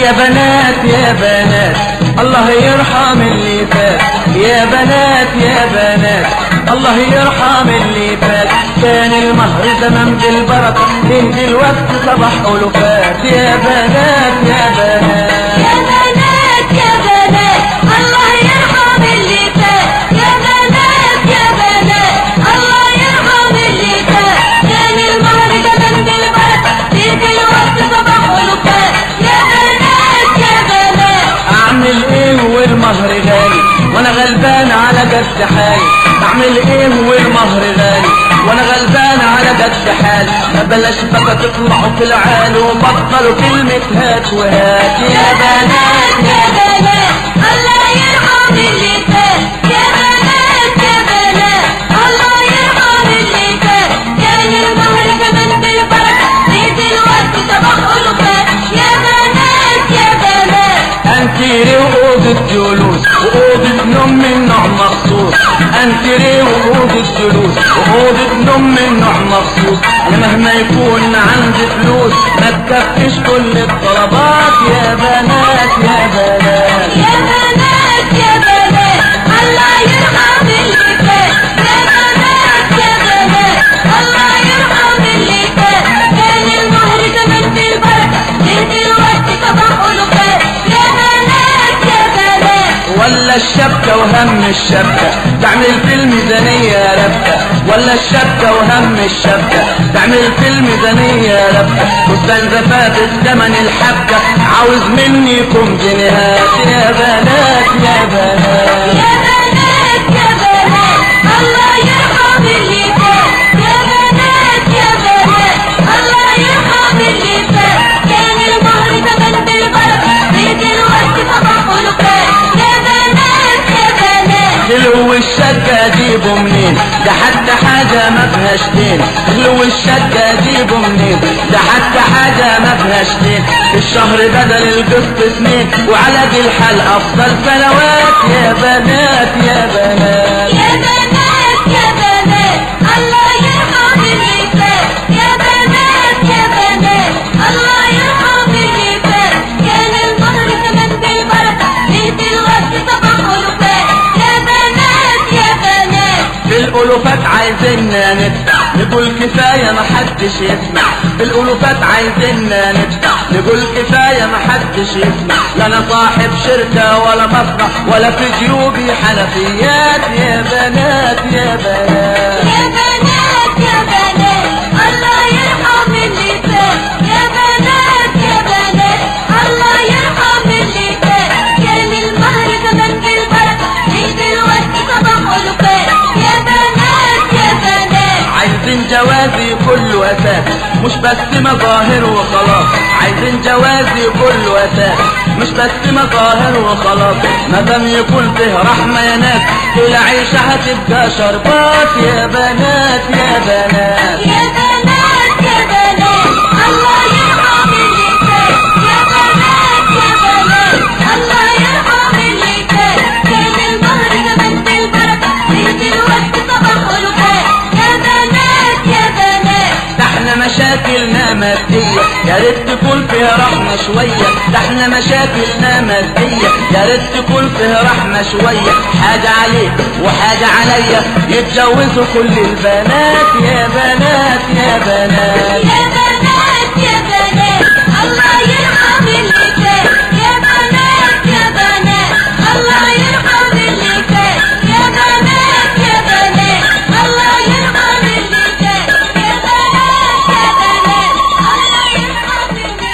يا بنات يا بنات الله يرحم اللي فات يا بنات يا بنات الله يرحم اللي فات كان المهر زمان بالبركة ليه دلوقتي صباح ألوفات يا بنات يا بنات يا بنات يا بنات الله يرحم اللي فات يا بنات يا بنات الله يرحم اللي فات كان المهر زمان بالبركة ليه دلوقتي صباح ولفات يا بنات يا بنات اعمل ايه والمهر غالي وانا غلبان على قد حالي اعمل ايه والمهر غالي وانا غلبان على قد حالي ما بلاش بقى تطلعوا في العالي وبطلوا كلمة هات وهات يا بنات يا بنات الله يرحم اللي فات يا بنات يا بنات الله يرحم اللي فات كان المهر زمان بالبركة ليه دلوقتي صباح ألوفات يا بنات يا بنات انتري وأوضة جلوس وأوضة نوم من نوع مخصوص انتري وأوضة جلوس وأوضة نوم من نوع مخصوص انا مهما يكون عندي فلوس ما تكفيش كل الطلبات يا بنات يا بنات يا بنات يا بنات الله يرحم اللي فات يا بنات يا بنات الله يرحم اللي فات كان المهر زمان بالبركة ليه دلوقتي صباح ألوفات يا بنات يا بنات ولا الشبكة وهم الشبكة تعمل في الميزانية ربكة ولا الشبكة وهم الشبكة تعمل في الميزانية ربكة فستان زفاف ثمن الحبكة عاوز منيكم جنيهات يا بنات يا بنات يا بنات يا بنات الله يرحم اللي فات يا بنات يا بنات الله يرحم اللي فات كان المهر زمان بالبركة ليه دلوقتي صباح ألوفات يا بنات يا بنات غلو الشقة اجيبه منين ده حتى حاجة ما فيهاش دين غلو الشقة اجيبه منين ده حتى حاجة ما فيهاش دين الشهر بدل القسط سنين وعلى دي الحال افضل سنوات يا بنات يا بنات يا بنات يا بنات الله يرحم اللي فات يا بنات يا بنات الله يرحم اللي فات كان المهر زمان بالبركة ليه دلوقتي صباح ألوفات يا بنات يا بنات في الألوفات عايزيننا ندفع نقول كفاية ما حدش يسمع في الألوفات عايزيننا ندفع نقول كفاية ما حدش يسمع لا أنا صاحب شركة ولا مصنع ولا في جيوبي حنفيات يا بنات يا بنات يا بنات يا بنات الله يرحم اللي فات يا بنات يا بنات الله يرحم اللي فات كان المهر زمان بالبركة ليه دلوقتي صباح ألوفات يا بنات يا بنات عايزين جوازي كله أساس مش بس مظاهر وخلاص عايزين جوازي كله أساس مش بس مظاهر وخلاص ما دام يكون فيه رحمة يا ناس العيشة هتبقى شربات يا بنات يا بنات يا بنات يا بنات الله يرحم اللي فات يا بنات يا بنات الله يرحم اللي فات كان المهر زمان بالبركة ليه دلوقتي صباح ألوفات يا بنات يا بنات ده احنا مشاكلنا مادية يا ريت تكون فيها رحمة شوية ده احنا مشاكلنا مادية يا ريت تكون فيها رحمة شوية حاجة عليك وحاجة عليا يتجوزوا كل البنات يا بنات يا بنات يا بنات يا بنات الله يرحم اللي فات يا بنات يا بنات الله يرحم اللي فات يا بنات يا بنات الله يرحم اللي فات يا بنات يا بنات الله يرحم اللي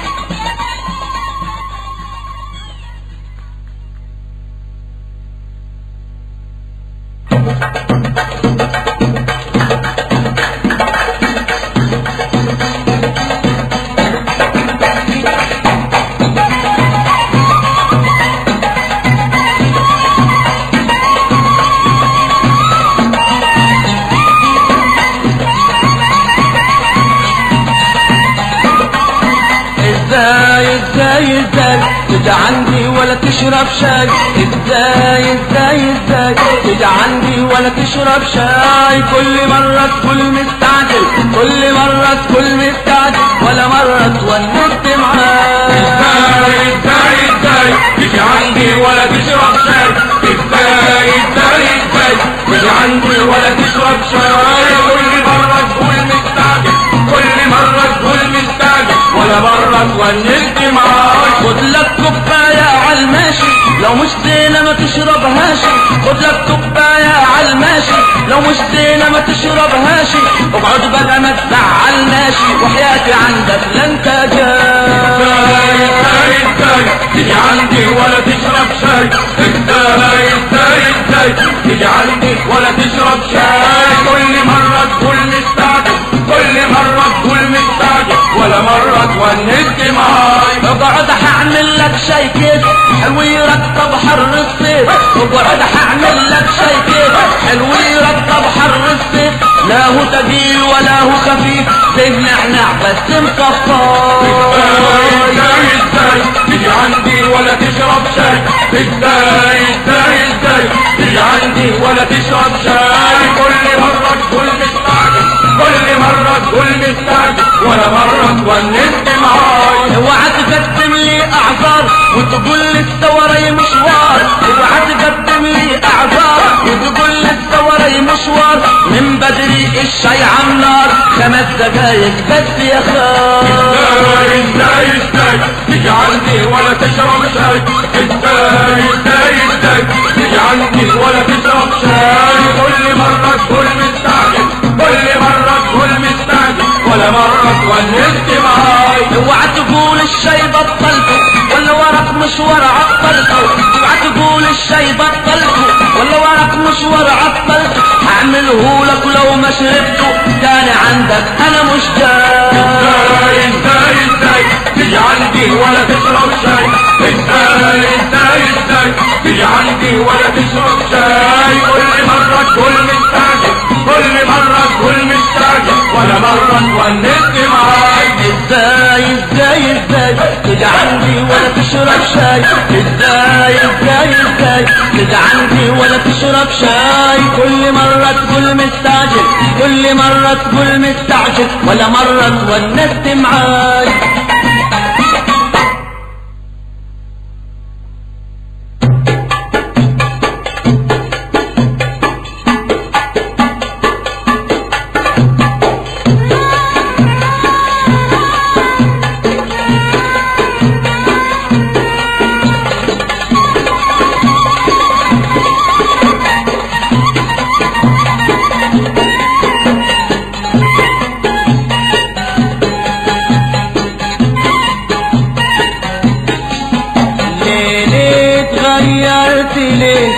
فات ازاي ازاي ازاي تجي عندي ولا تشرب شاي ازاي ازاي ازاي تجي عندي ولا تشرب شاي كل مرة تكون مستعجل كل مرة تكون مستعجل ولا مرة تونست معاي عندي ولا تشرب شاي ازاي ازاي ازاي تيجي عندي ولا تشرب شاي كل مرة تقول مستعجل كل مرة تقول مستعجل ولا مرة تونسني معاك خد لك كوباية عالماشي لو مش زينة ما تشربهاش خد لك كوباية عالماشي لو مش زينة ما تشربهاش اقعد بقى ما تزعلناش وحياتي عندك لا انت ازاي جاي ازاي ازاي تيجي عندي ولا تشرب شاي ازاي ازاي ازاي تيجي عندي ولا تشرب شاي كل مرة تقول مستعجل كل مرة تقول مستعجل ولا مرة تونسني معاي اقعد هعمل لك شاي كده حلو يرطب حر الصيف اقعد هعمل لك شاي كده حلو يرطب حر الصيف لا هو تقيل ولا هو خفيف زي النعناع بس ازاي ازاي مصفى ازاي تيجي عندي ولا تشرب شاي ازاي ازاي ازاي تيجي عندي ولا تشرب شاي كل مرة تقول مستعجل كل مرة تقول مستعجل ولا مرة تونسني معاي اوعى تقدم لي اعذار وتقول لسه وراي مشوار اوعى تقدم لي اعذار وتقول لسه وراي مشوار من بدري الشاي عالنار خمس دقايق بس يا خال ازاي ازاي ازاي تيجي عندي ولا تشرب شاي ازاي ازاي ازاي تيجي عندي ولا تشرب شاي كل مرة تقول مستعجل كل مرة تقول مستعجل ولا مرة تونسني معاي اوعى تقول الشاي بطلته ولا وراك مشوار عطلته اوعى تقول الشاي بطلته ولا وراك مشوار عطلته هعمله لك ولو ما شربته تاني عندك انا مش ازاي جاي ازاي ازاي تيجي عندي ولا تشرب شاي ازاي ازاي ازاي تيجي عندي ولا تشرب شاي كل مرة تقول مستعجل كل مرة تقول مستعجل ولا مرة تونسني معاك ازاي ازاي ازاي تيجي عندي ولا تشرب شاي ازاي ازاي ازاي تيجي عندي ولا تشرب شاي كل مرة تقول مستعجل كل مرة تقول مستعجل ولا مرة تونست معاي ليه ليه اتغيرت ليه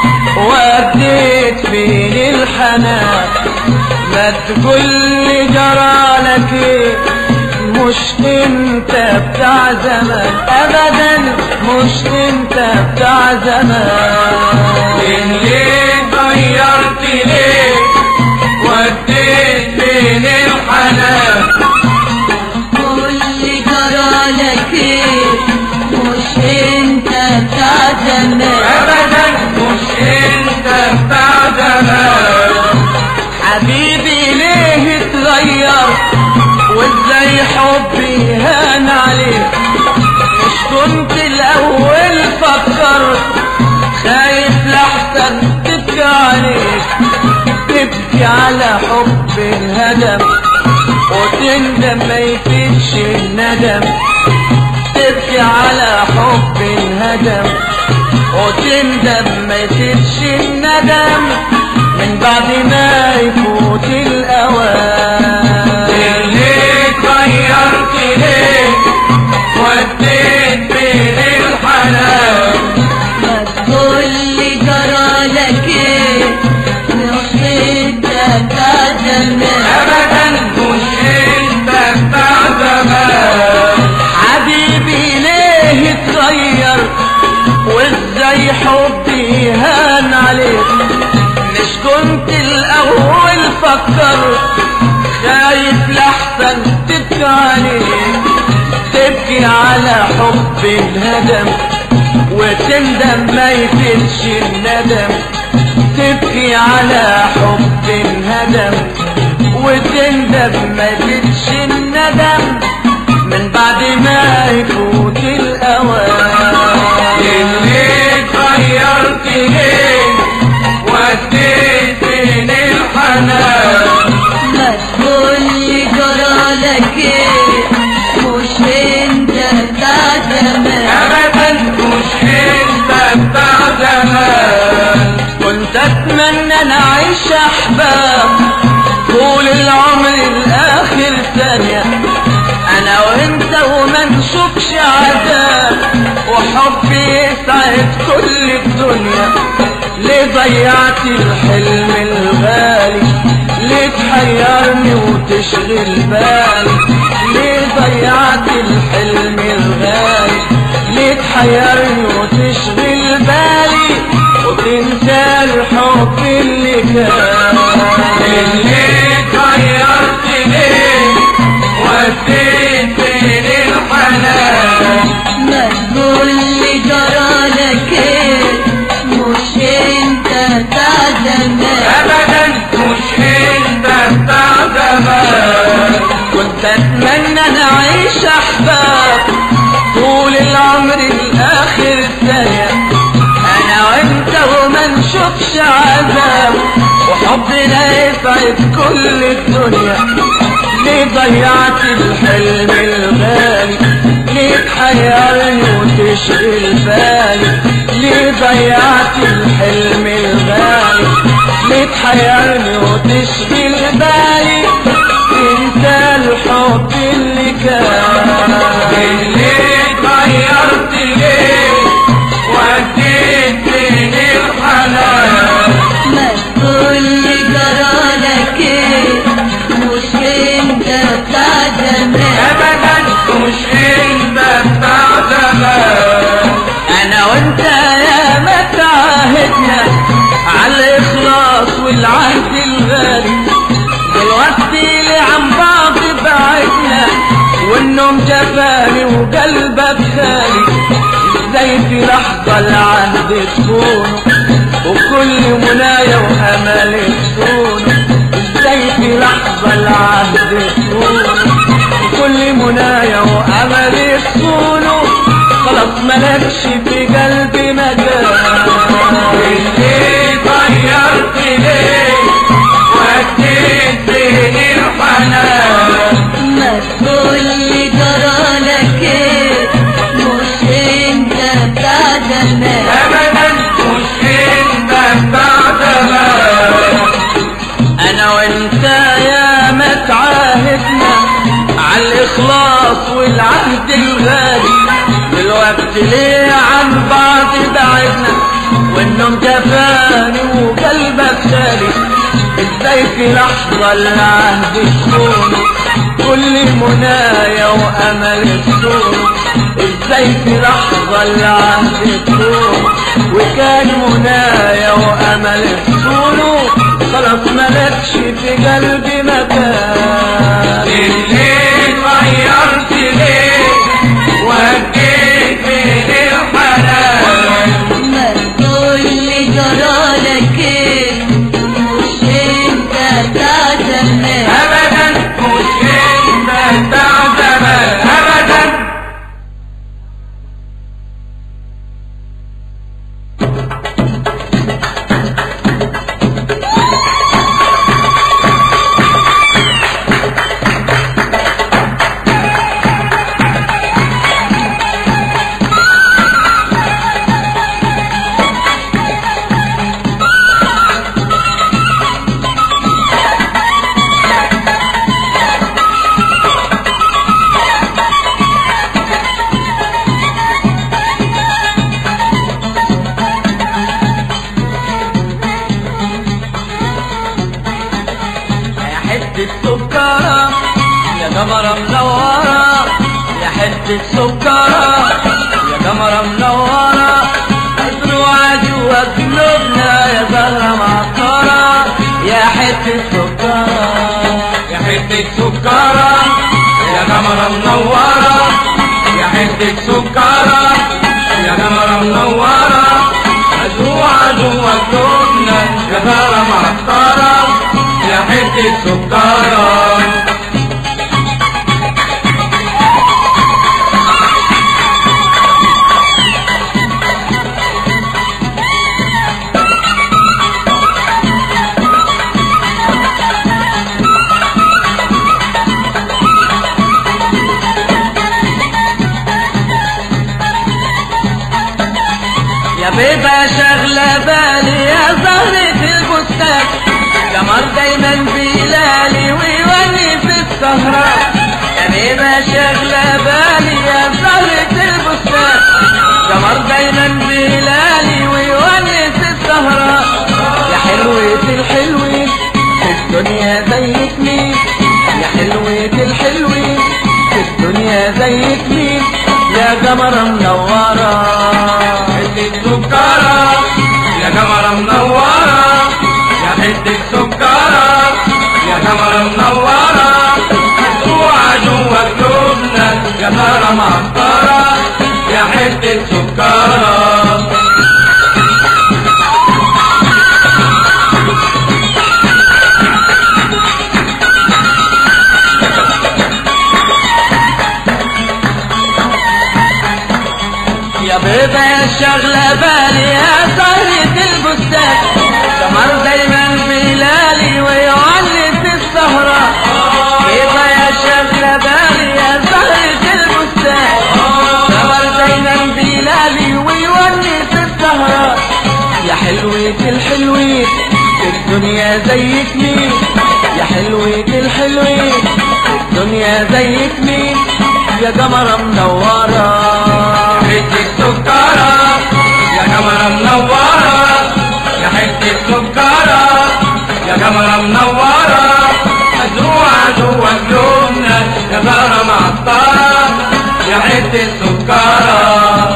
وديت فين الحنان ما تقولي جرالك ايه مش انت بتاع زمان ابدا مش انت بتاع زمان من ليه غيرت ليه وديت فين الحنان كل جرالك ايه مش انت بتاع زمان ابدا مش انت بتاع زمان حبيبي ليه اتغير وازاي حبي هان عليك مش كنت الاول فكرت خايف لحسن تبكي عليك تبكي على حب الهدم وتندم ما يفيدش الندم تبكي على حب الهدم وتندم ما يفيدش الندم من بعد ما يفوت الاوان ليه غيرت ليه وديت فين الحنان ما تقولي جرالك ايه مش انت بتاع زمان ابدا مش انت بتاع زمان حبيبي ليه اتغير وازاي حبي هان عليك مش كنت الاول فكر خايف لحسن تبكي عليك تبكي على حب الهدم وتندم ما يفيدش الندم تبكي على حب الهدم وتندم ما يفيدش الندم من بعد ما يفوت الاوان اتمنى نعيش احباب طول العمر الاخر ثانية انا وانت وما نشوفش عذاب وحبي يسعد كل الدنيا ليه ضيعت الحلم الغالي ليه تحيرني وتشغل بالي ليه ضيعت الحلم الغالي ليه تحيرني وتشغل بالي وتنسى الحب اللي كان اللي غيرت ليه وديتني الحنان ما تقول لي جرالك ايه مش انت بتاع زمان ابدا مش انت بتاع زمان كنت اتمنى نعيش احباب طول العمر الاخر ثانية انا وانت وما نشوفش عذاب وحبنا يسعد كل الدنيا ليه ضيعت الحلم الغالي ليه تحيرني وتشغل بالي ليه ضيعت الحلم الغالي ليه تحيرني وتشغل بالي انت الحب اللي كان اللي غيرت ليه وديتني الحنان ما تقول لي جرالك ايه مش انت بتاع زمان ابدا مش انت بتاع زمان انا وانت يا ما تعاهدنا على الاخلاص والعهد الغالي دلوقتي اللي عن بعض بعدنا والنوم جفاني وقلبك خالي ازاي في لحظة العهد تكون وكل منايا وامل تكون ازاي في لحظة العهد تكون وكل منايا وامل تكون خلاص ملكش في قلبي مجال اللي غيرت ليه وديتني الحنان ما تقول لي جرالك ايه مش انت بتاع زمان ابدا مش انت بتاع زمان انا وانت يا ما تعاهدنا على الاخلاص والعهد الغالي دلوقتي ليه عن بعض بعدنا والنوم جفاني وقلبك خالي ازاي في لحظة العهد تكون كل منايا وامل تكون ازاي في لحظة العهد تكون وكان منايا وامل تكون خلاص ملكش في قلبي مكان اللي غيرت ليه وديتني الحنان ما تقول لي جرالك ايه مش انت بتاع زمان ابدا مش انت بتاع زمان ابدا يا حتة سكرة يا قمرة منورة يا حتة سكرة يا قمرة منورة مزروعة جوا قلوبنا يا زهرة معطرة يا حتة سكرة يا حتة سكرة يا قمرة منورة يا حتة سكرة يا قمرة منورة مزروعة جوا قلوبنا يا زهرة معطرة يا حتة سكرة يا بيبة شغلة بالي يا زهرة حتة سكرة يا قمرة منورة مزروعة جوا قلوبنا يا نارة معطرة يا حتة سكرة يا بيضة يا شغلة بالي يا زهرة البستان قمر دايما بلالي ويولي في السهرة بيضة يا شغلة بالي يا زهرة البستان قمر دايما بلالي ويولي في السهرة يا حلوة الحلوين في الدنيا زيك مين يا حلوة الحلوين في الدنيا زيك مين يا قمرة منورة حتة سكرة يا قمرة منورة يا حتة سكرة يا قمرة منورة مزروعة جوا قلوبنا يا نارة معطرة يا حتة سكرة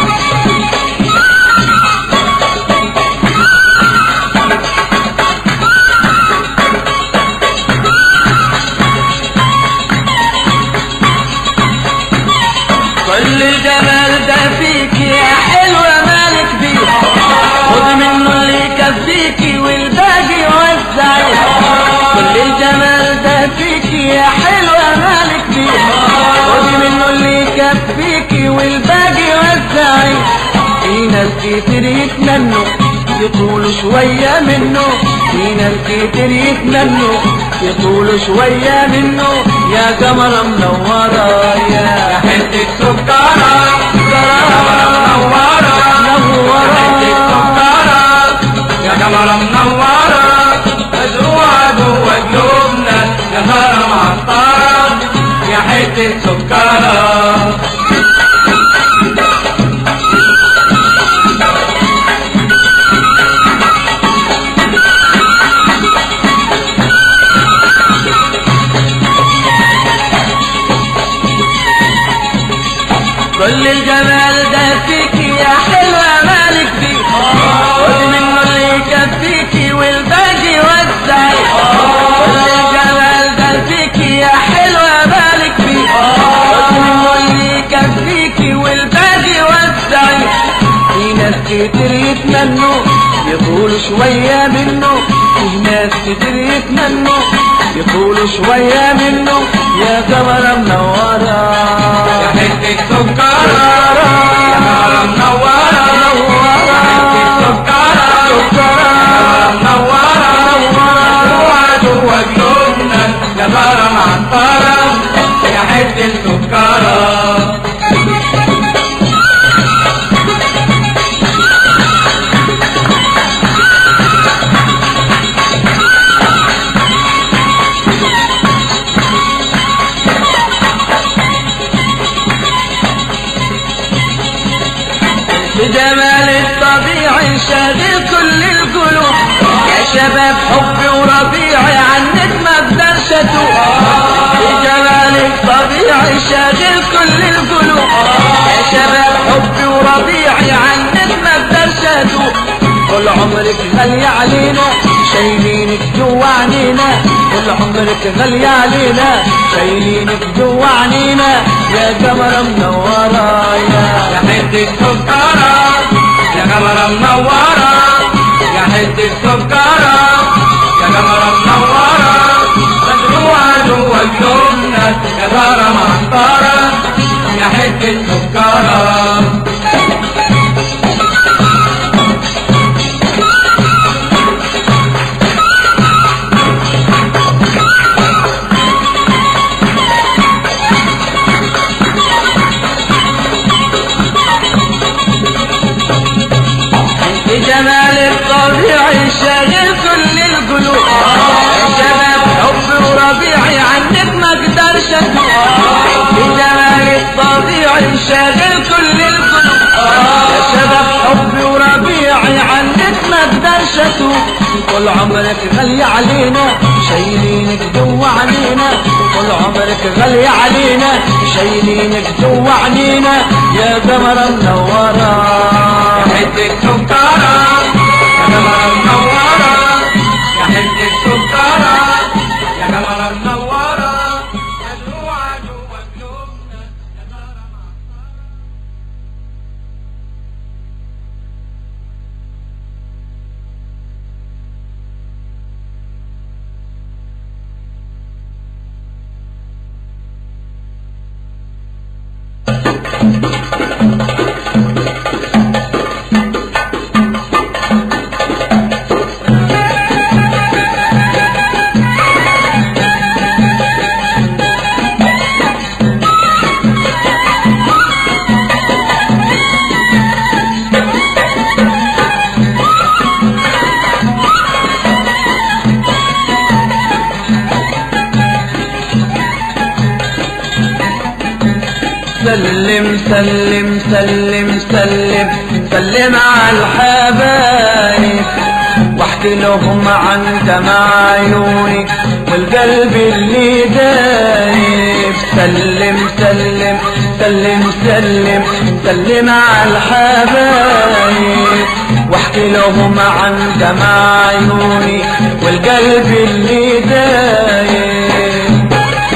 كل الجمال ده فيك يا حلوة مالك بيه خد منه اللي يكفيكي والباقي وزعي كل الجمال ده فيك يا حلوة مالك بيه خد منه اللي يكفيكي والباقي وزعي في ناس كتير يتمنوا يطولوا شوية منه في ناس كتير يتمنوا يطولوا شوية منه يا قمرة منورة يا حتة سكرة يا قمرة منورة حتة سكرة يا قمرة منورة مزروعة جوا قلوبنا يا نارة معطرة يا حتة سكرة كل الجمال ده فيكي يا حلوة مالك فيه خد منه اللي يكفيكي والباقي وزعي كل الجمال ده فيكي يا حلوة مالك فيه خد منه اللي يكفيكي والباقي وزعي في ناس كتير يتمنوا يطولوا شوية منه في ناس كتير يتمنوا يطولوا شوية منه يا قمرة منورة يا حتة سكرة يا قمرة منورة يا حتة سكرة يا قمرة منورة مزروعة جوا قلوبنا يا نارة معطرة يا حتة سكرة بجمال الطبيعي شاغل كل القلوب يا شباب حبي وربيعي عنك ما اقدرش اتوب بجمال الطبيعي شاغل كل القلوب يا شباب حبي وربيعي عنك ما اقدرش اتوب طول عمرك غالية علينا شايلينك جوا عنينا طول عمرك غالية علينا شايلينك جوا عنينا يا قمرة منورة يا يا حتة سكرة يا قمرة منورة يا حتة سكرة يا قمرة منورة مزروعة جوا قلوبنا يا نارة معطرة يا حتة سكرة بجمال الطبيعي شاغل كل القلوب يا شباب حبي وربيعي عنك ما اقدرش اتوب بجمال الطبيعي شاغل كل القلوب يا شباب حبي وربيعي عنك ما اقدرش اتوب طول عمرك غالية علينا شايلينك جوا عنينا طول عمرك غالية علينا شايلينك جوا عنينا يا قمرة منورة يا حتة سكرة يا قمرة منورة يا سلم سلم سلم سلم سلم على الحبايب واحكي لهم عن دمع عيوني والقلب اللي دايب سلم سلم سلم سلم سلم على الحبايب واحكي لهم عن دمع عيوني والقلب اللي دايب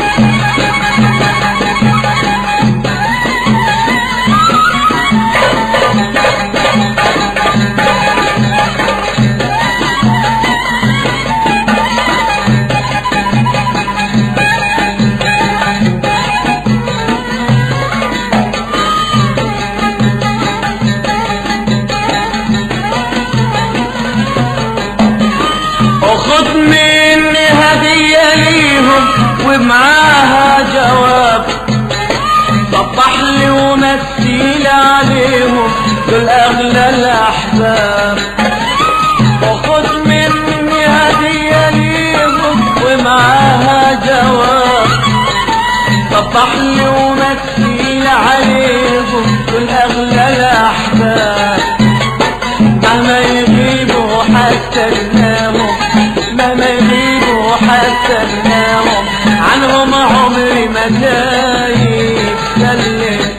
وخد مني هدية ليهم ومعاها جواب صبح لي ومثيل عليهم دول أغلى الأحباب وخد مني هدية ليهم ومعاها جواب صبح لي ومثيل عليهم دول أغلى الأحباب مهما يغيبوا حتى نناموا مهما يغيبوا حتى نناموا عنهم عمري ما دايب سلم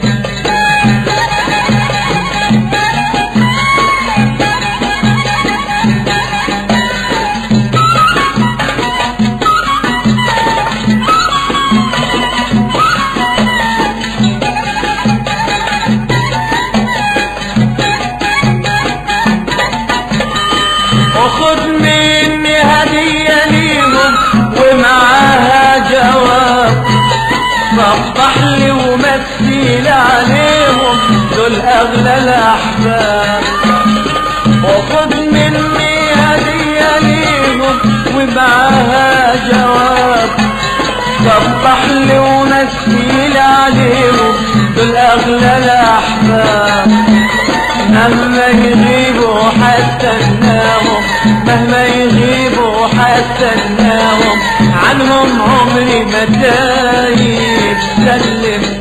وخد مني هدية ليهم ومعاها جواب صبح لي ومثيل عليهم دول أغلى الأحباب وخد مني هدية ليهم ومعاها جواب صبح لي ومثيل عليهم دول أغلى الأحباب مهما يغيبوا حتى نناموا مهما يغيبوا حتى نناموا عنهم عمري ما دايب سلم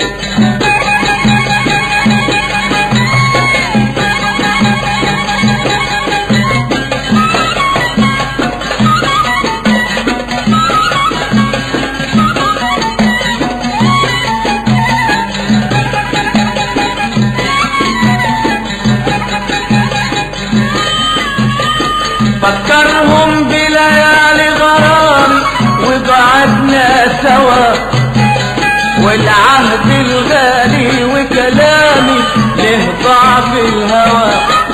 فكرهم بليالي غرام وقعدنا سوا والعهد الغالي وكلامي له ضعف الهوى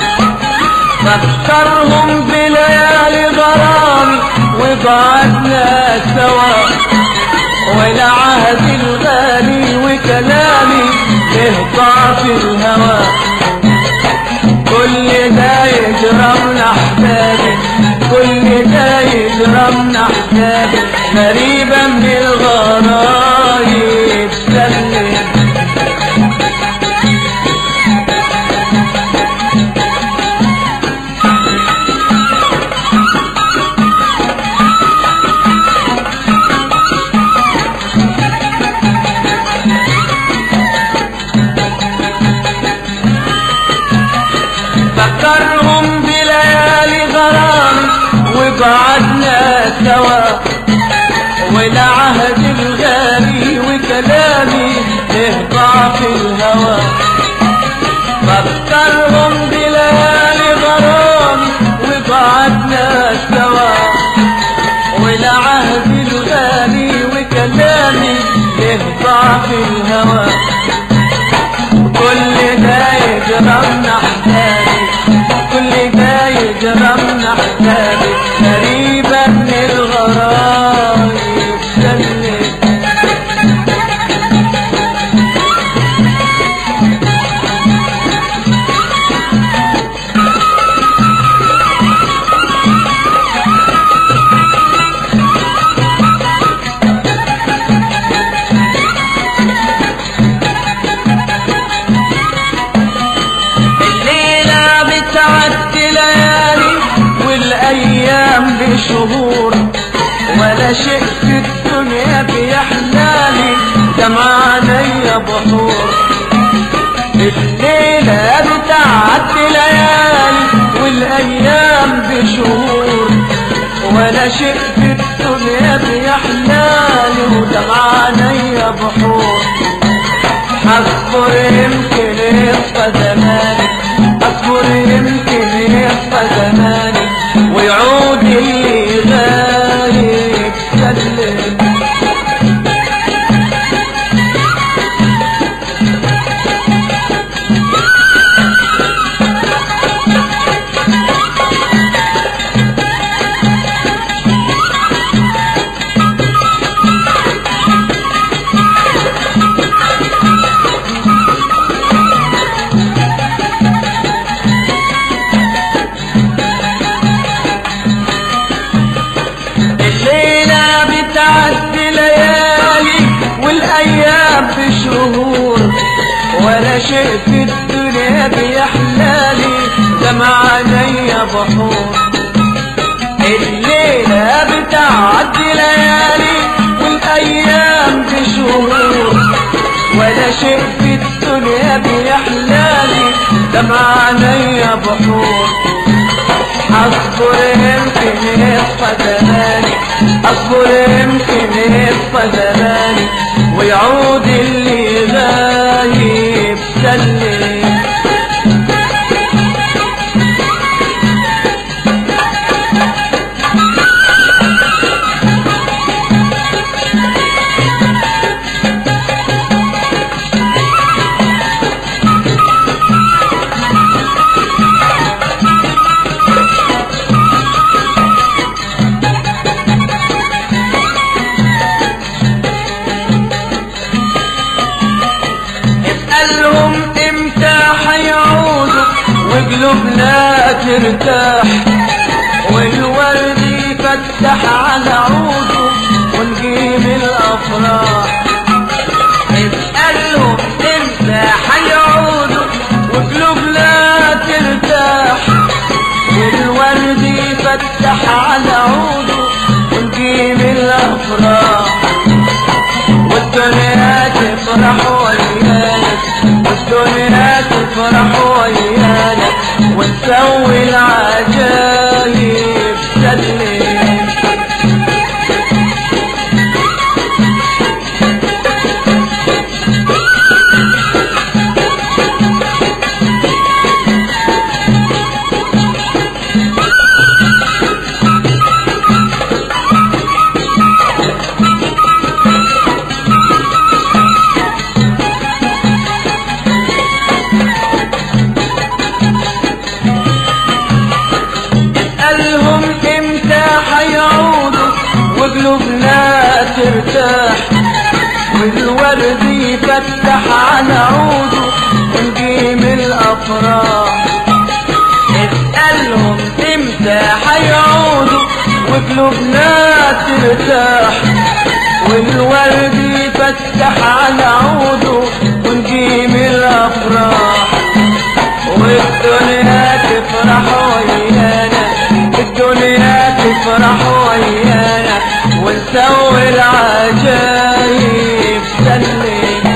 فكرهم بليالي غرام وقعدنا سوا والعهد الغالي وكلامي له ضعف الهوى كل ده يجرمنا احبابي كل ده يجرمنا احبابي غريبة من الغرايب سلم فكرهم بليالي غرام وقعدنا سوا والعهد الغالي وكلامي له ضعف الهوى فكرهم بليالي غرام وقعدنا سوا والعهد الغالي وكلامي له ضعف الهوى كل ده يجرمنا احبابي كل ده يجرمنا احبابي غريبة من الغرايب سلم الليلة بتعدي ليالي والأيام بشهور ولا شيء في الدنيا بيحلالي دمع عليا عينيا بحور الليلة بتعدي ليالي والأيام بشهور ولا شيء في الدنيا بيحلالي ودمع عينيا بحور اصبر يمكن يصفى زماني اصبر يمكن يصفى زماني ويعود اللي غايب سلم الليلة بتعدي ليالي والأيام بشهور ولا شيء في الدنيا بيحلالي دمع عينيا بحور الليلة بتعدي ليالي والأيام بشهور ولا شيء في الدنيا بيحلالي دمع عينيا بحور اصبر يمكن يصفى زماني اصبر يمكن يصفى زماني ويعود اللي غايب سلم اسألهم امتى حيعودوا وقلوبنا ترتاح والورد يفتح على عوده ونجيب الافراح اسألهم امتى حيعودوا وقلوبنا ترتاح والورد يفتح على عوده ونجيب الافراح والدنيا تفرح ويانا والدنيا تفرح ويانا ونسوي العجايب سلم اسألهم امتى حيعودوا وقلوبنا ترتاح والورد يفتح على عوده ونجيم الافراح اسألهم امتى حيعودوا وقلوبنا ترتاح والورد يفتح على عوده ونجيم الافراح والدنيا تفرح ويانا الدنيا تفرح ويانا ونسوي العجايب سلم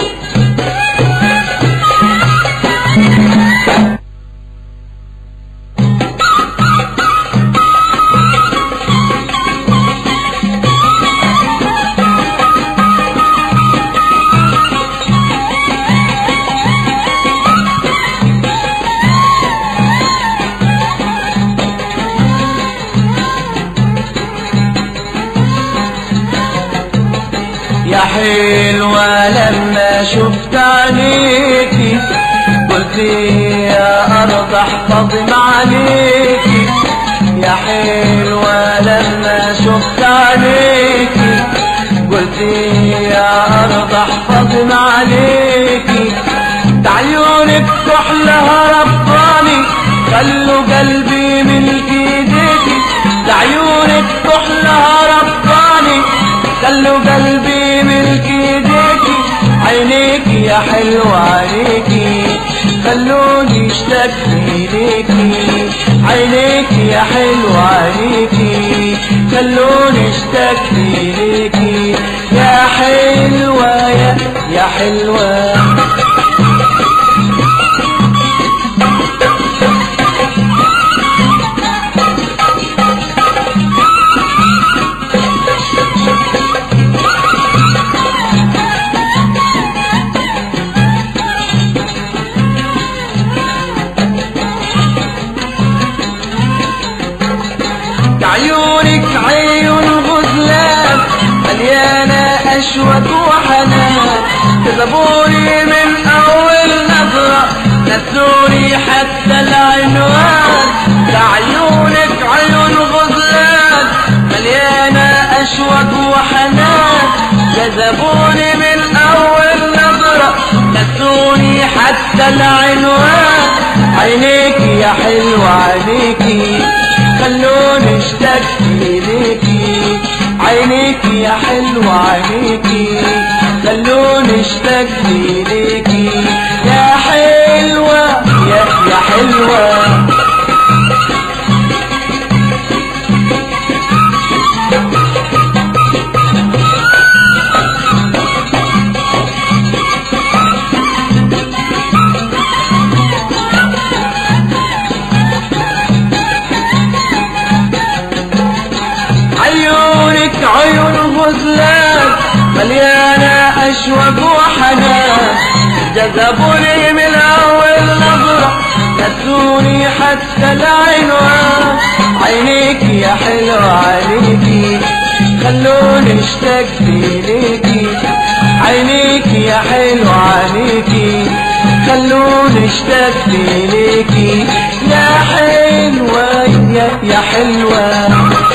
يا حلوة لما شفت عينيكي قلت يا أرض احفظ معانيكي يا حلوة لما شفت عينيكي قلت يا أرض احفظ معانيكي عيونك كحلها رباني خلوا قلبي ملك ايديكي عيونك كحلها رباني خلوا قلبي ملك ايديكي عينيكي يا حلوة عينيكي خلوني اشتاق ليكي عينيكي يا حلوة عينيكي خلوني اشتاق ليكي يا حلوة يا يا حلوة عيونك عيون غزلان مليانة أشواك وحنان كذبوني من أول نظرة نسوني حتى العنوان عيونك عيون غزلان مليانة أشواك وحنان جذبوني من أول نظرة نسوني حتى العنوان عينيك يا حلوة عينيكي خلوني اشتاق ليكي عينيك يا حلوة عينيكي خلوني اشتاق ليكي يا حلوة يا يا حلوة عيونك عيون غزلان مليانة أشواق وحنان جذبوني من أول نظرة نسوني حتى العنوان عينيك يا حلوة عينيكي خلوني اشتاق ليكي عينيك يا حلوة عينيكي خلوني اشتاق ليكي يا حلوة يا, يا حلوة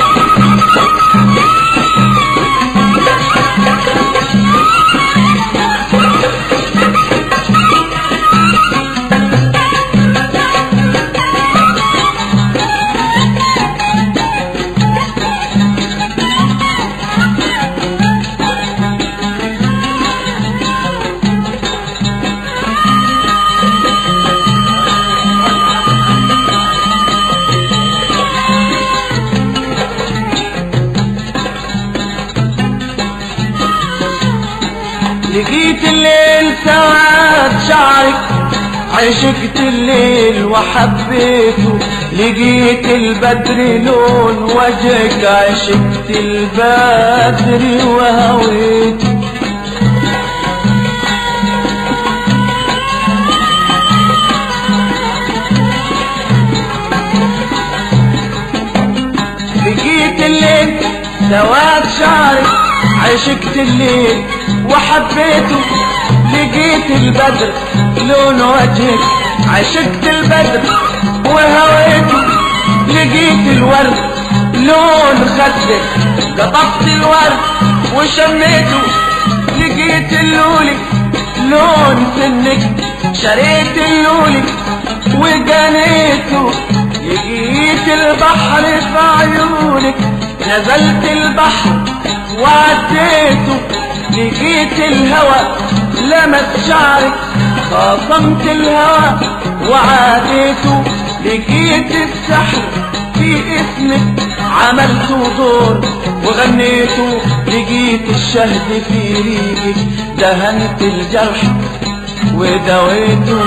لقيت الليل سواد شعرك عشقت الليل وحبيته لقيت البدر لون وجهك عشقت البدر وهويته لقيت الليل سواد شعرك عشقت الليل وحبيته لقيت البدر لون وجهك عشقت البدر وهويته لقيت الورد لون خدك قطفت الورد وشميته لقيت اللولي لون سنك شريت اللولي وجنيته لقيت البحر في عيونك نزلت البحر وعديته لقيت الهوى لمس شعرك خاصمت الهوى وعاديته لقيت السحر في اسمك عملت دور وغنيته لقيت الشهد في ريقك دهنت الجرح ودويته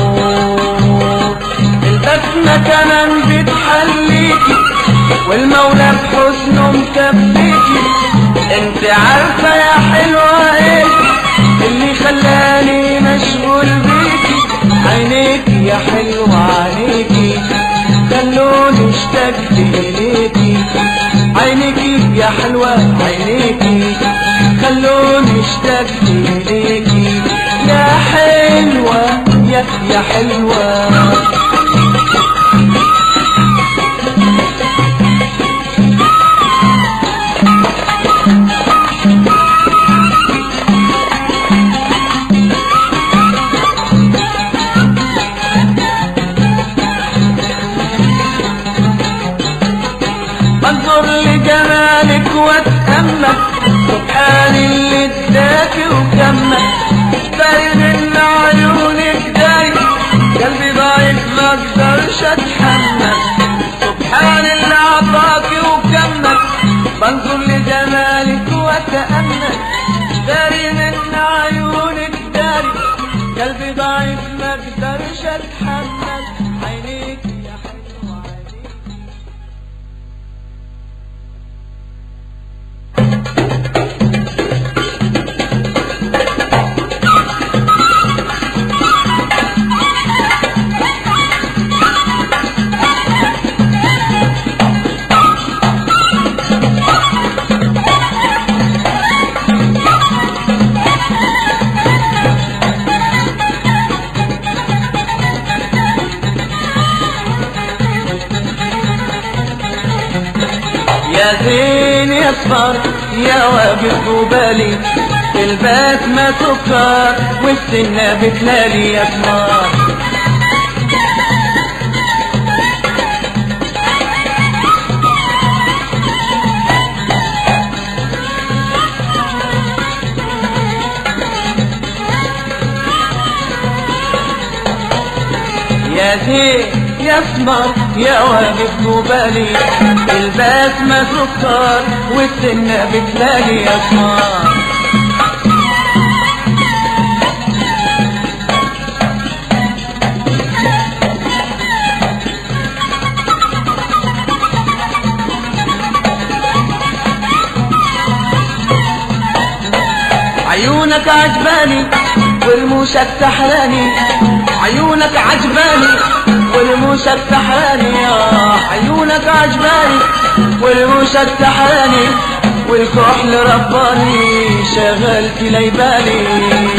البسمة كمان بتحليكي والمولى بحسنه مكفيكي انت عارفة يا حلوة ايه اللي خلاني مشغول بيكي عينيكي يا حلوة عينيكي خلوني اشتقت اليكي عينيكي يا حلوة عينيكي خلوني اشتقت اليكي يا حلوة يا يا حلوة انظر لجمالك واتأمل سبحان اللي اداك وكمل باين ان عيونك داي قلبي ضايق ما اقدرش اتحمل سبحان اللي اعطاك وكمل بنظر لجمالك واتأمل باين ان عيونك يا زين يا صفر يا واقف قبالي البسمة سكر والسنة بتلالي يا سمار يا زين يا اسمر يا واقف قبالي البسمة سكر والسنة بتلاقي يا اسمر عيونك عجباني ورموشك سحراني عيونك عجباني ورموشك سحراني آه، عيونك عجباني ورموشك سحراني والكحل رباني شغلت ليبالي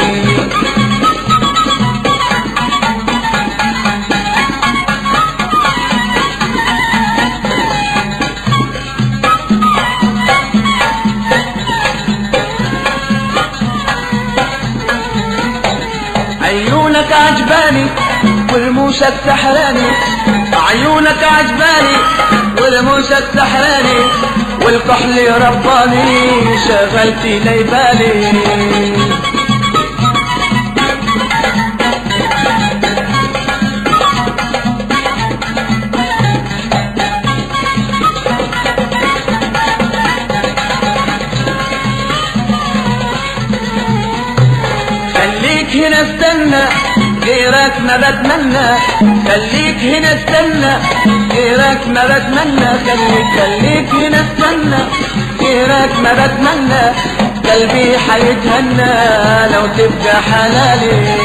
عيونك عجباني ورموشك سحراني عيونك عجباني ورموشك سحراني والكحل رباني شغلت ليبالي خليك هنا استنى غيرك ما بتمنى خليك هنا استنى غيرك ما بتمنى خليك خليك هنا استنى غيرك ما بتمنى قلبي حيتهنى لو تبقى حلالي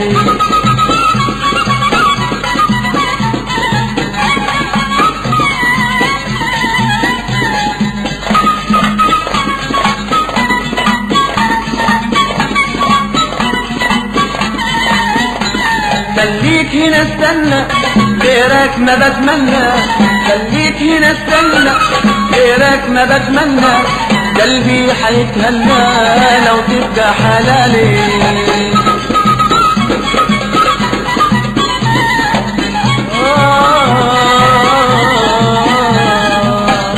خليك هنا استنى غيرك ما بتمنى خليك هنا استنى غيرك ما بتمنى قلبي حيتهنى لو تبقى حلالي آه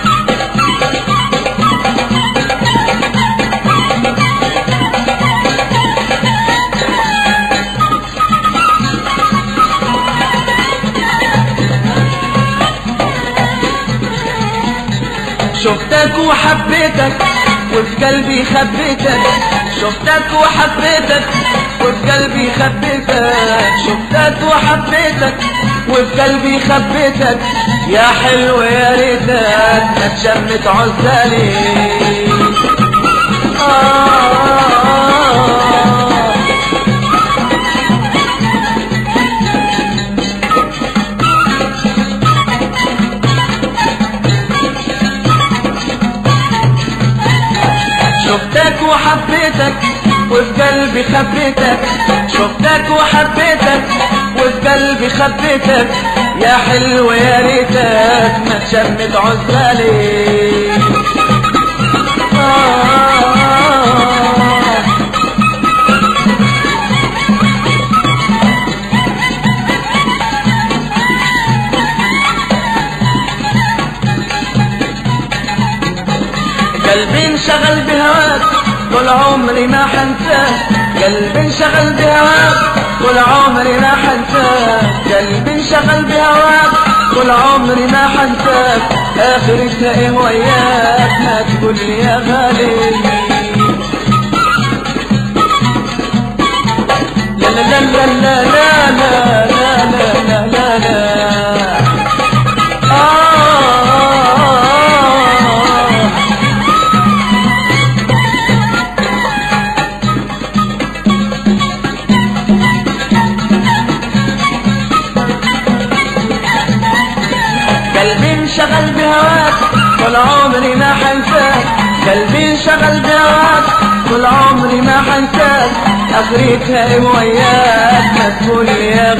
شفتك وحبيتك وفي قلبي خبيتك شفتك وحبيتك وفي قلبي خبيتك شفتك وحبيتك وفي قلبي خبيتك يا حلو يا ريتك ما تشمت عزالي آه شفتك وحبيتك وفي قلبي خبيتك شفتك وحبيتك وفي قلبي خبيتك يا حلو يا ريتك ما تشمت عزالي آه قلبي انشغل بهواك طول عمري ما حنساك قلبي انشغل بهواك طول عمري ما حنساك قلبي انشغل بهواك طول عمري ما حنساك اخرتها ايه وياك ما تقول لي يا غالي لا لا لا لا لا لا لا لا لا لا لا آه قلبي انشغل بهواك طول عمري ما حنساك قلبي انشغل بهواك طول عمري ما حنساك اخرتها ايه وياك ما تقول لي يا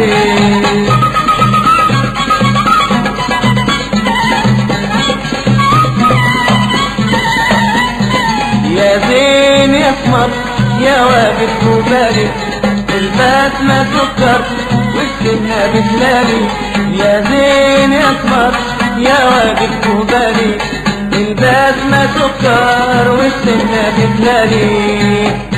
غالي يا زين يا اسمر يا واقف وبالي البسمة سكر والسنة بتلالي يا زين يا اسمر يا واقف وبالي البسمة سكر والسنة بتلالي